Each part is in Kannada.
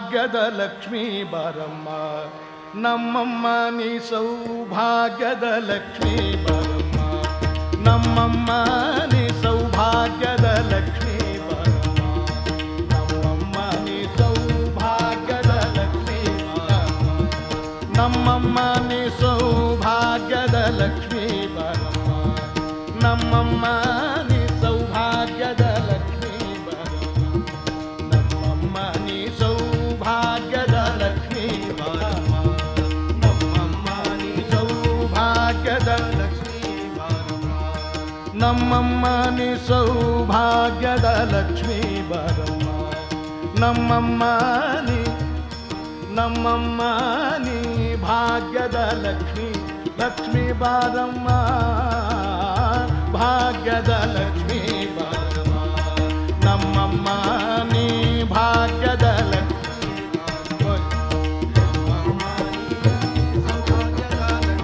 ಸೌಭಾಗ್ಯದ ಲಕ್ಷ್ಮೀ ಬಾರಮ್ಮ ನಮ್ಮಮ್ಮ ನೀ ಸೌಭಾಗ್ಯದ ಲಕ್ಷ್ಮೀ ಬಾರಮ್ಮ ನಮ್ಮಮ್ಮ ನೀ ಸೌಭಾಗ್ಯದ ಲಕ್ಷ್ಮೀ ಬಾರಮ್ಮ ನಮ್ಮಮ್ಮ ನೀ ಸೌಭಾಗ್ಯದ ಲಕ್ಷ್ಮೀ ಬಾರಮ್ಮ ನಮ್ಮಮ್ಮ ನೀ ಸೌಭಾಗ್ಯದ ಲಕ್ಷ್ಮೀ ಬಾರಮ್ಮ ನಮ್ಮಮ್ಮ ನೀ ಸೌಭಾಗ್ಯದ ಲಕ್ಷ್ಮೀ ಬಾರಮ್ಮ ನಮ್ಮಮ್ಮ ನೀ ಸೌಭಾಗ್ಯದ ಲಕ್ಷ್ಮೀ ಬಾರಮ್ಮ ನಮ್ಮಮ್ಮ ನೀ ಸೌಭಾಗ್ಯದ ಲಕ್ಷ್ಮೀ ಬಾರಮ್ಮ ನಮ್ಮಮ್ಮ ನೀ ಸೌಭಾಗ್ಯದ ಲಕ್ಷ್ಮೀ ಬಾರಮ್ಮ ನಮ್ಮಮ್ಮ ನೀ ನಮ್ಮಮ್ಮ ನೀ ಭಾಗ್ಯದ ಲಕ್ಷ್ಮಿ ಲಕ್ಷ್ಮೀ ಬಾರಮ್ಮ ಭಾಗ್ಯದ ಲಕ್ಷ್ಮೀ ಬಾರಮ್ಮ ನಮ್ಮಮ್ಮ ನೀ ಭಾಗ್ಯದ ಲಕ್ಷ್ಮೀ ನಮ್ಮಮ್ಮ ನೀ ಸೌಭಾಗ್ಯದ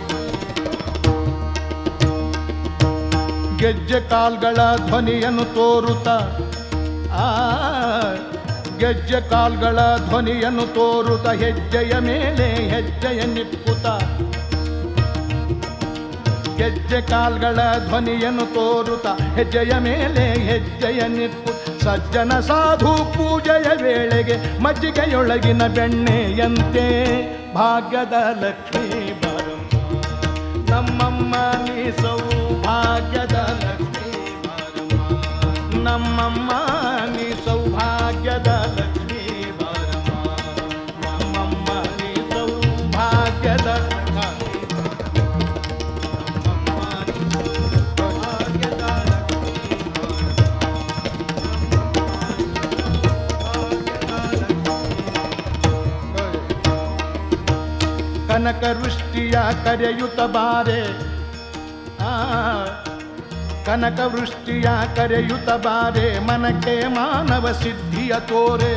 ಗೆಜ್ಜೆ ಕಾಲ್ಗಳ ಧ್ವನಿಯನ್ನು ತೋರುತ್ತ ಆ ಗೆಜ್ಜೆ ಕಾಲ್ಗಳ ಧ್ವನಿಯನ್ನು ತೋರುತ್ತ ಹೆಜ್ಜೆಯ ಮೇಲೆ ಹೆಜ್ಜೆಯ ನಿಪ್ಪುತ್ತ ಗೆಜ್ಜೆ ಕಾಲ್ಗಳ ಧ್ವನಿಯನ್ನು ತೋರುತ್ತ ಹೆಜ್ಜೆಯ ಮೇಲೆ ಹೆಜ್ಜೆಯ ನಿಪ್ಪು ಸಜ್ಜನ ಸಾಧು ಪೂಜೆಯ ವೇಳೆಗೆ ಮಜ್ಜಿಗೆಯೊಳಗಿನ ಬೆಣ್ಣೆಯಂತೆ ಭಾಗ್ಯದ ಲಕ್ಷ್ಮೀ ಬಾರಮ್ಮ ನಮ್ಮಮ್ಮ ನೀ ಸೌಭಾಗ್ಯದ ಲಕ್ಷ್ಮೀ ಬಾರಮ್ಮ ನಮ್ಮಮ್ಮ ನೀ ಸೌಭಾಗ್ಯದ ಲಕ್ಷ್ಮೀ ಬಾರಮ್ಮ ನಮ್ಮಮ್ಮ ನೀ ಸೌಭಾಗ್ಯದ ಲಕ್ಷ್ಮೀ ನಮ್ಮಮ್ಮ ನೀ ಸೌಭಾಗ್ಯದ ಕನಕ ವೃಷ್ಟಿಯ ಕರೆಯುತ್ತ ಬಾರೆ ಆ ಕನಕ ವೃಷ್ಟಿಯ ಕರೆಯುತ್ತ ಬಾರೆ ಮನಕ್ಕೆ ಮಾನವ ಸಿದ್ಧಿಯ ತೋರೆ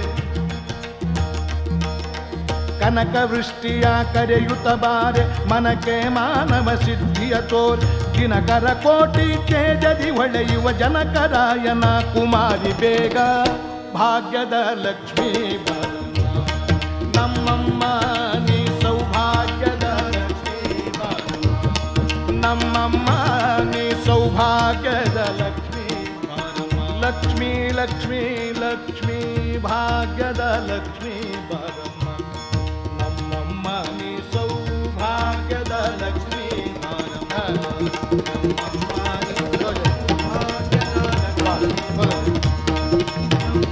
ಕನಕ ವೃಷ್ಟಿಯ ಕರೆಯುತ್ತ ಬಾರೆ ಮನಕ್ಕೆ ಮಾನವ ಸಿದ್ಧಿಯ ತೋರೆ ದಿನಕರ ಕೋಟಿ ತೇಜದಿ ಹೊಳೆಯುವ ಜನಕರಾಯನ ಕುಮಾರಿ ಬೇಗ ಭಾಗ್ಯದ ಲಕ್ಷ್ಮೀ ಬಾರಮ್ಮ ನಮ್ಮಮ್ಮ ನೀ ಸೌಭಾಗ್ಯದ ಲಕ್ಷ್ಮೀ ಬಾರಮ್ಮ ನಮ್ಮಮ್ಮ ನೀ ಸೌಭಾಗ್ಯದ ಲಕ್ಷ್ಮೀ ಬಾರಮ್ಮ ಲಕ್ಷ್ಮೀ ಲಕ್ಷ್ಮೀ ಲಕ್ಷ್ಮೀ ಭಾಗ್ಯದ ಲಕ್ಷ್ಮೀ ಬಾರಮ್ಮ ನಮ್ಮಮ್ಮ ನೀ ಸೌಭಾಗ್ಯದ ಲಕ್ಷ್ಮೀ ಬಾರಮ್ಮ ನಮ್ಮಮ್ಮ ನೀ ಸೌಭಾಗ್ಯದ ಲಕ್ಷ್ಮೀ ಬಾರಮ್ಮ.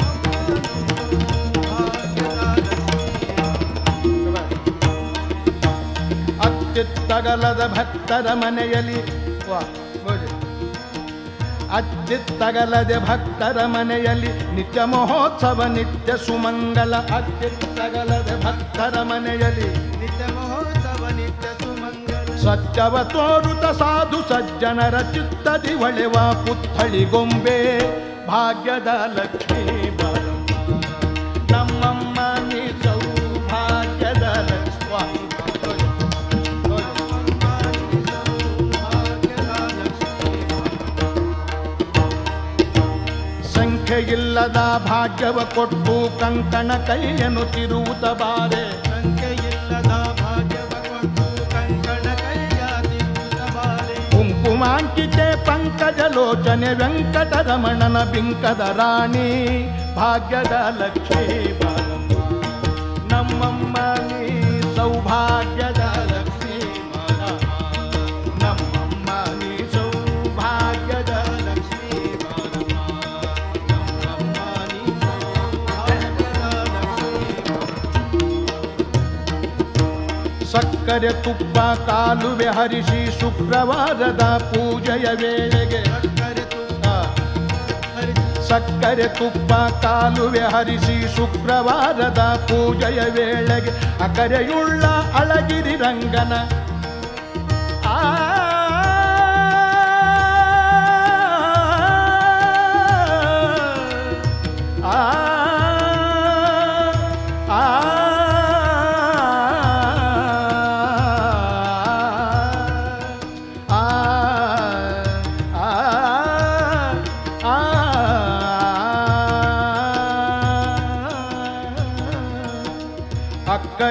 ಅತ್ಯುತ್ತಗಲದ ಭಕ್ತರ ಮನೆಯಲ್ಲಿ ವಾ ನೋಡಿ ಅತ್ಯುತ್ತಗಲದೆ ಭಕ್ತರ ಮನೆಯಲ್ಲಿ ನಿತ್ಯ ಮಹೋತ್ಸವ ನಿತ್ಯ ಸುಮಂಗಲ ಅತ್ಯುತ್ತಗಲದೆ ಭಕ್ತರ ಮನೆಯಲ್ಲಿ ನಿತ್ಯ ಮಹೋತ್ಸವ ನಿತ್ಯ ಸುಮಂಗಲ ಸತ್ಯವ ತೋರುತ ಸಾಧು ಸಜ್ಜನರ ಚಿತ್ತದಿ ಹೊಳೆವ ಪುತ್ಥಳಿ ಗೊಂಬೆ ಭಾಗ್ಯದ ಲಕ್ಷ್ಮೀ ಬಾರಮ್ಮ ನಮ್ಮಮ್ಮ ನೀ ಸೌಭಾಗ್ಯದ ಲಕ್ಷ್ಮಿ ಸಂಖ್ಯೆಯಿಲ್ಲದ ಭಾಗ್ಯವ ಕೊಟ್ಟು ಕಂಕಣ ಕೈಯನ್ನು ತಿರುವುತ ಬಾರೆ ಸಂಖ್ಯೆಯಿಲ್ಲದ ಭಾಗ್ಯವ ಕೊಟ್ಟು ಕಂಕಣ ಕೈಯ ತಿರುಗುತ್ತ ಬಾರೆ ಕುಂಕುಮಾಂಕಿತೆ ಪಂಕಜಲೋಚನೆ ವೆಂಕಟರಮಣನ ಬಿಂಕದ ರಾಣಿ ಭಾಗ್ಯದ ಲಕ್ಷ್ಮೀ ಬಾರಮ್ಮ ನಮ್ಮಮ್ಮ ನೀ ಸೌಭಾಗ್ಯದ ಲಕ್ಷ್ಮೀ ಬಾರಮ್ಮ ನಮ್ಮಮ್ಮ ನೀ ಸೌಭಾಗ್ಯದ ಲಕ್ಷ್ಮೀ ಬಾರಮ್ಮ ನಮ್ಮಮ್ಮ ನೀ ಸೌಭಾಗ್ಯದ ಲಕ್ಷ್ಮೀ ಸಕ್ಕರೆ ತುಪ್ಪ ಕಾಲುವೆ ಹರಿಸಿ ಶುಕ್ರವಾರದ ಪೂಜೆಯ ವೇಳೆಗೆ ಸಕ್ಕರೆ ತುಪ್ಪ ಆ, ಹರಿಸಿ ಸಕ್ಕರೆ ತುಪ್ಪ ಕಾಲುವೆ ಹರಿಸಿ ಶುಕ್ರವಾರದ ಪೂಜೆಯ ವೇಳೆಗೆ ಅಕರೆಯುಳ್ಳ ಅಳಗಿರಿ ರಂಗನ ಆ ಆ ಆ ಆ ಆ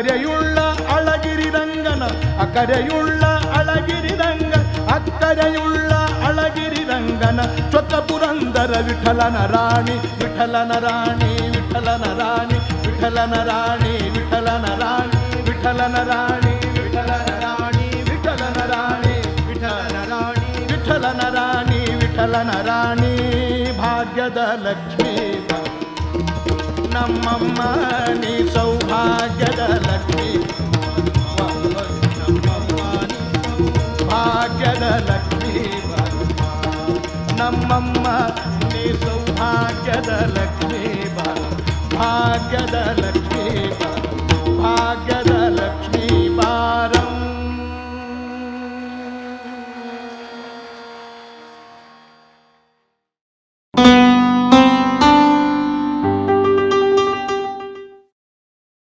ಅಕ್ಕರೆಯುಳ್ಳ ಅಳಗಿರಿ ರಂಗನ ಅಕ್ಕರೆಯುಳ್ಳ ಅಳಗಿರಿ ರಂಗ ಅಕ್ಕರೆಯುಳ್ಳ ಅಳಗಿರಿ ರಂಗನ ಸ್ವತ ಪುರಂದರ ವಿಠಲನ ರಾಣಿ ವಿಠಲನ ರಾಣಿ ವಿಠಲನ ರಾಣಿ ವಿಠಲನ ರಾಣಿ ವಿಠಲನ ರಾಣಿ ವಿಠಲನ ರಾಣಿ ವಿಠಲನ ರಾಣಿ ವಿಠಲನ ರಾಣಿ ವಿಠಲನ ರಾಣಿ ವಿಠಲನ ರಾಣಿ ವಿಠಲನ ರಾಣಿ ಭಾಗ್ಯದ ಲಕ್ಷ್ಮೀ ಬಾ. ನಮ್ಮಮ್ಮ ನೀ ಸೌಭಾಗ್ಯದ ಲಕ್ಷ್ಮೀ ಬಾ. ಭಾಗ್ಯದ ಲಕ್ಷ್ಮೀ ಬಾ. ನಮ್ಮಮ್ಮ ನೀ ಸೌಭಾಗ್ಯದ ಲಕ್ಷ್ಮೀ ಬಾ. ಭಾಗ್ಯದ ಲಕ್ಷ್ಮೀ